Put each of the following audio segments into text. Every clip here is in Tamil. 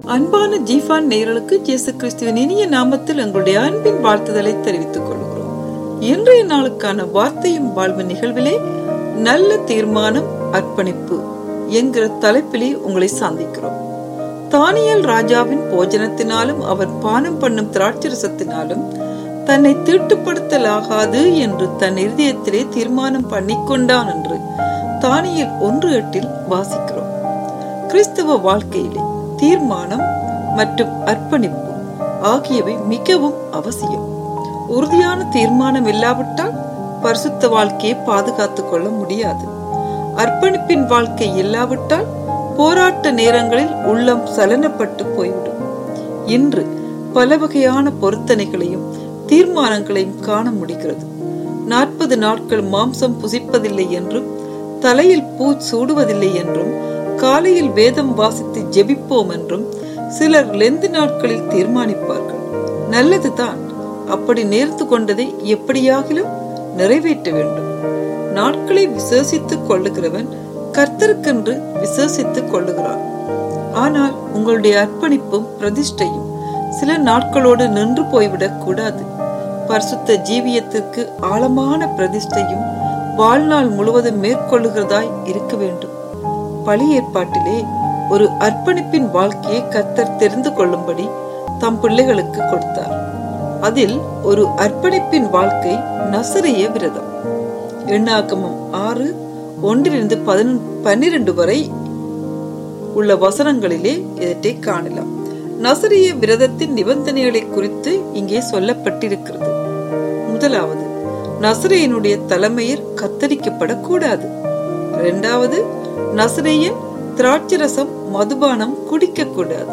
அன்பான ஜீஃபான் நேயர்களுக்கு இயேசு கிறிஸ்துவின் இனிய நாமத்தில் எங்களுடைய அன்பின் வாழ்த்துதலை தெரிவித்துக் கொள்கிறோம் இன்றைய நாளுக்கான வார்த்தையும் வாழ்வு நிகழ்விலே நல்ல தீர்மானம் அர்ப்பணிப்பு என்கிற தலைப்பிலே உங்களை சந்திக்கிறோம் தானியல் ராஜாவின் போஜனத்தினாலும் அவர் பானம் பண்ணும் திராட்சரசத்தினாலும் தன்னை தீட்டுப்படுத்தலாகாது என்று தன் இருதயத்திலே தீர்மானம் பண்ணிக்கொண்டான் என்று தானியல் ஒன்று எட்டில் வாசிக்கிறோம் கிறிஸ்தவ வாழ்க்கையிலே தீர்மானம் மற்றும் அர்ப்பணிப்பு ஆகியவை மிகவும் அவசியம் உறுதியான தீர்மானம் இல்லாவிட்டால் பரிசுத்த வாழ்க்கையை பாதுகாத்துக் கொள்ள முடியாது அர்ப்பணிப்பின் வாழ்க்கை இல்லாவிட்டால் போராட்ட நேரங்களில் உள்ளம் சலனப்பட்டு போய்விடும் இன்று பல வகையான பொருத்தனைகளையும் தீர்மானங்களையும் காண முடிகிறது நாற்பது நாட்கள் மாம்சம் புசிப்பதில்லை என்றும் தலையில் பூ சூடுவதில்லை என்றும் காலையில் வேதம் வாசித்து ஜெபிப்போம் என்றும் சிலர் லெந்து நாட்களில் தீர்மானிப்பார்கள் நல்லதுதான் அப்படி நேர்த்து கொண்டதை எப்படியாகிலும் நிறைவேற்ற வேண்டும் நாட்களை விசேஷித்துக் கொள்ளுகிறவன் கர்த்தருக்கென்று விசேஷித்துக் கொள்ளுகிறான் ஆனால் உங்களுடைய அர்ப்பணிப்பும் பிரதிஷ்டையும் சில நாட்களோடு நின்று போய்விடக் கூடாது பரிசுத்த ஜீவியத்திற்கு ஆழமான பிரதிஷ்டையும் வாழ்நாள் முழுவதும் மேற்கொள்ளுகிறதாய் இருக்க வேண்டும் பழி ஏற்பாட்டிலே ஒரு அர்ப்பணிப்பின் வாழ்க்கையை கத்தர் தெரிந்து கொள்ளும்படி தம் பிள்ளைகளுக்கு கொடுத்தார் அதில் ஒரு அர்ப்பணிப்பின் வாழ்க்கை நசரிய விரதம் எண்ணாக்கமம் ஆறு ஒன்றிலிருந்து பதினொன்று பன்னிரண்டு வரை உள்ள வசனங்களிலே இதற்றை காணலாம் நசரிய விரதத்தின் நிபந்தனைகளை குறித்து இங்கே சொல்லப்பட்டிருக்கிறது முதலாவது நசரையனுடைய தலைமையில் கத்தரிக்கப்படக்கூடாது இரண்டாவது நசரையன் திராட்சரசம் மதுபானம் குடிக்க கூடாது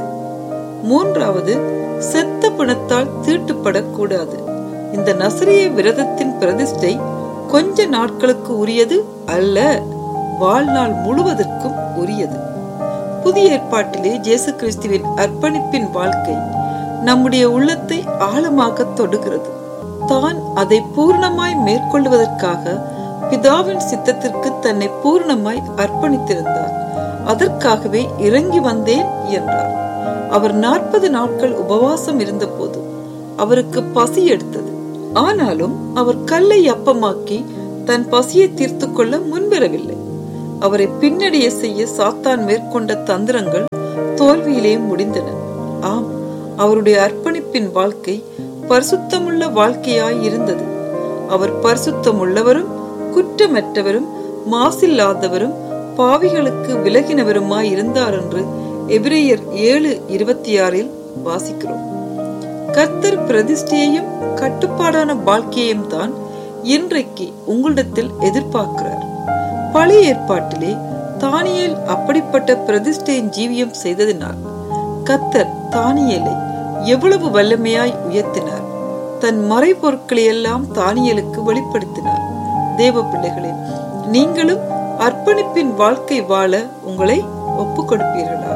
மூன்றாவது செத்த பிணத்தால் தீட்டுப்படக்கூடாது இந்த நசரிய விரதத்தின் பிரதிஷ்டை கொஞ்ச நாட்களுக்கு உரியது அல்ல வாழ்நாள் முழுவதற்கும் உரியது புதிய ஏற்பாட்டிலே ஜேசு கிறிஸ்துவின் அர்ப்பணிப்பின் வாழ்க்கை நம்முடைய உள்ளத்தை ஆழமாக தொடுகிறது தான் அதை பூர்ணமாய் மேற்கொள்வதற்காக பிதாவின் சித்தத்திற்கு தன்னை பூர்ணமாய் அர்ப்பணித்திருந்தார் அதற்காகவே இறங்கி வந்தேன் என்றார் அவர் நாற்பது நாட்கள் உபவாசம் இருந்தபோது அவருக்கு பசி எடுத்தது ஆனாலும் அவர் கல்லை அப்பமாக்கி தன் பசியை தீர்த்து கொள்ள முன்வரவில்லை அவரை பின்னடைய செய்ய சாத்தான் மேற்கொண்ட தந்திரங்கள் தோல்வியிலே முடிந்தன ஆம் அவருடைய அர்ப்பணிப்பின் வாழ்க்கை பரிசுத்தமுள்ள வாழ்க்கையாய் இருந்தது அவர் பரிசுத்தமுள்ளவரும் குற்றமற்றவரும் மாசில்லாதவரும் பாவிகளுக்கு விலகினவருமாய் இருந்தார் என்று எபிரேயர் ஏழு இருபத்தி ஆறில் வாசிக்கிறோம் கர்த்தர் பிரதிஷ்டையையும் கட்டுப்பாடான வாழ்க்கையையும் தான் இன்றைக்கு உங்களிடத்தில் எதிர்பார்க்கிறார் பழைய ஏற்பாட்டிலே தானியல் அப்படிப்பட்ட பிரதிஷ்டையின் ஜீவியம் செய்ததினால் கத்தர் தானியலை எவ்வளவு வல்லமையாய் உயர்த்தினார் தன் மறைபொருட்களை எல்லாம் தானியலுக்கு வெளிப்படுத்தினார் தேவ பிள்ளைகளே நீங்களும் அர்ப்பணிப்பின் வாழ்க்கை வாழ உங்களை ஒப்பு கொடுப்பீர்களாக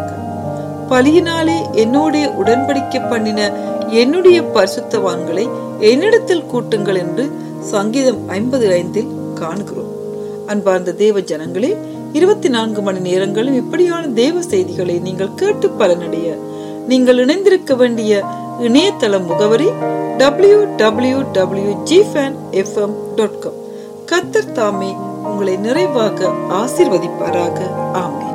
பலியினாலே என்னோட உடன்படிக்கை பண்ணின என்னுடைய பரிசுத்தவான்களை என்னிடத்தில் கூட்டுங்கள் என்று சங்கீதம் ஐம்பது ஐந்தில் காணுகிறோம் அன்பார்ந்த தேவ ஜனங்களே இருபத்தி நான்கு மணி நேரங்களும் இப்படியான தேவ செய்திகளை நீங்கள் கேட்டு பலனடைய நீங்கள் இணைந்திருக்க வேண்டிய இணையதள முகவரி W W W G fan FM dot com Qatar தாமே உங்களை நிறைவாக ஆசிர்வதிப்பாராக ஆமே